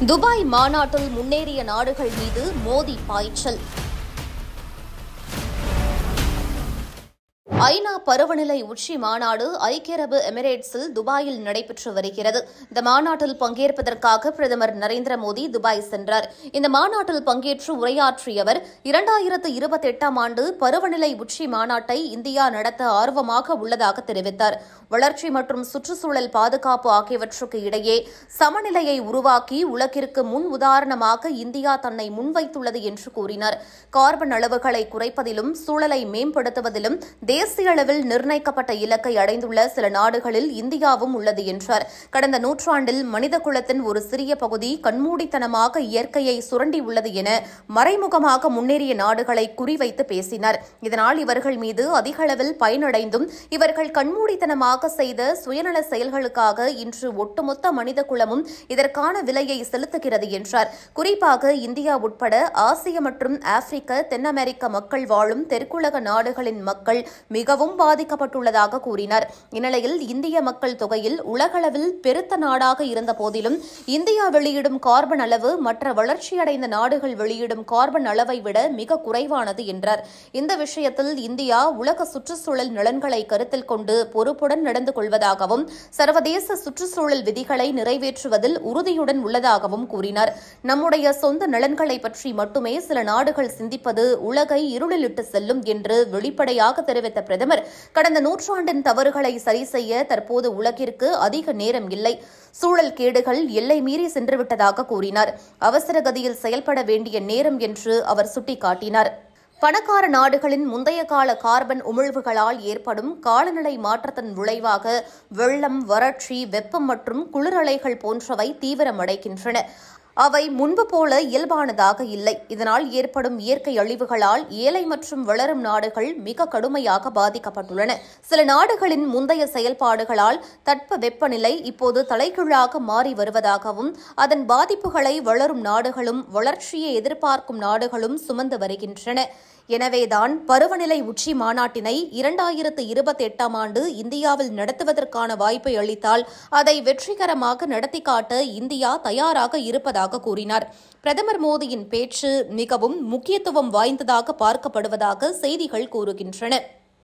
Dubai மாநாட்டில் முன்னேறிய நாடுகள் மீது மோடி பாய்ச்சல் ஐநா பருவநிலை உச்சி மாநாடு ஐக்கிய அரபு எமிரேட்ஸில் துபாயில் நடைபெற்று வருகிறது இந்த மாநாட்டில் பங்கேற்பதற்காக பிரதமர் நரேந்திர மோடி துபாய் சென்றார் இந்த மாநாட்டில் பங்கேற்று உரையாற்றிய அவர் இரண்டாயிரத்து இருபத்தி எட்டாம் ஆண்டு பருவநிலை உச்சி மாநாட்டை இந்தியா நடத்த ஆர்வமாக உள்ளதாக தெரிவித்தார் வளர்ச்சி மற்றும் சுற்றுச்சூழல் பாதுகாப்பு ஆகியவற்றுக்கு இடையே சமநிலையை உருவாக்கி உலகிற்கு முன் உதாரணமாக இந்தியா தன்னை முன்வைத்துள்ளது என்று கூறினார் கார்பன் அளவுகளை குறைப்பதிலும் சூழலை மேம்படுத்துவதிலும் தேசிய அளவில் நிர்ணயிக்கப்பட்ட இலக்கை அடைந்துள்ள சில நாடுகளில் இந்தியாவும் உள்ளது என்றார் கடந்த நூற்றாண்டில் மனித குலத்தின் ஒரு சிறிய பகுதி கண்மூடித்தனமாக இயற்கையை சுரண்டியுள்ளது என மறைமுகமாக முன்னேறிய நாடுகளை குறிவைத்து பேசினார் இதனால் இவர்கள் மீது அதிக அளவில் பயனடைந்தும் இவர்கள் கண்மூடித்தனமாக செய்த சுயநல செயல்களுக்காக இன்று ஒட்டுமொத்த மனித குலமும் இதற்கான விலையை செலுத்துகிறது என்றார் குறிப்பாக இந்தியா உட்பட ஆசிய மற்றும் ஆப்பிரிக்க தென் அமெரிக்க மக்கள் வாழும் தெற்குலக நாடுகளின் மக்கள் மிகவும் பாதிக்கப்பட்டுள்ளதாக கூறினார் இந்நிலையில் இந்திய மக்கள் தொகையில் உலகளவில் பெருத்த நாடாக இருந்த போதிலும் இந்தியா வெளியிடும் கார்பன் அளவு மற்ற வளர்ச்சியடைந்த நாடுகள் வெளியிடும் கார்பன் அளவை விட மிக குறைவானது என்றார் இந்த விஷயத்தில் இந்தியா உலக சுற்றுச்சூழல் நலன்களை கருத்தில் கொண்டு பொறுப்புடன் நடந்து கொள்வதாகவும் சர்வதேச சுற்றுச்சூழல் விதிகளை நிறைவேற்றுவதில் உறுதியுடன் உள்ளதாகவும் கூறினார் நம்முடைய சொந்த நலன்களை பற்றி மட்டுமே சில நாடுகள் சிந்திப்பது உலகை இருளிலிட்டு செல்லும் என்று வெளிப்படையாக தெரிவித்த பிரதமர் கடந்த நூற்றாண்டின் தவறுகளை சரி செய்ய தற்போது உலகிற்கு அதிக நேரம் இல்லை சூழல் கேடுகள் எல்லை மீறி சென்றுவிட்டதாக கூறினார் அவசர கதியில் செயல்பட வேண்டிய நேரம் என்று அவர் சுட்டிக்காட்டினார் பணக்கார நாடுகளின் முந்தைய கால கார்பன் உமிழ்வுகளால் ஏற்படும் காலநிலை மாற்றத்தின் விளைவாக வெள்ளம் வறட்சி வெப்பம் மற்றும் குளிரலைகள் போன்றவை தீவிரமடைகின்றன அவை முன்பு போல இயல்பானதாக இல்லை இதனால் ஏற்படும் இயற்கை அழிவுகளால் ஏழை மற்றும் வளரும் நாடுகள் மிக கடுமையாக பாதிக்கப்பட்டுள்ளன சில நாடுகளின் முந்தைய செயல்பாடுகளால் தட்ப வெப்பநிலை இப்போது தலைகீழாக மாறி வருவதாகவும் அதன் பாதிப்புகளை வளரும் நாடுகளும் வளர்ச்சியை எதிர்பார்க்கும் நாடுகளும் சுமந்து வருகின்றன எனவேதான் பருவநிலை உச்சி மாநாட்டினை இரண்டாயிரத்து இருபத்தி எட்டாம் ஆண்டு இந்தியாவில் நடத்துவதற்கான வாய்ப்பை அளித்தால் அதை வெற்றிகரமாக நடத்தி காட்ட இந்தியா தயாராக இருப்பதாக கூறினார் பிரதமர் மோடியின் பேச்சு மிகவும் முக்கியத்துவம் வாய்ந்ததாக பார்க்கப்படுவதாக செய்திகள் கூறுகின்றன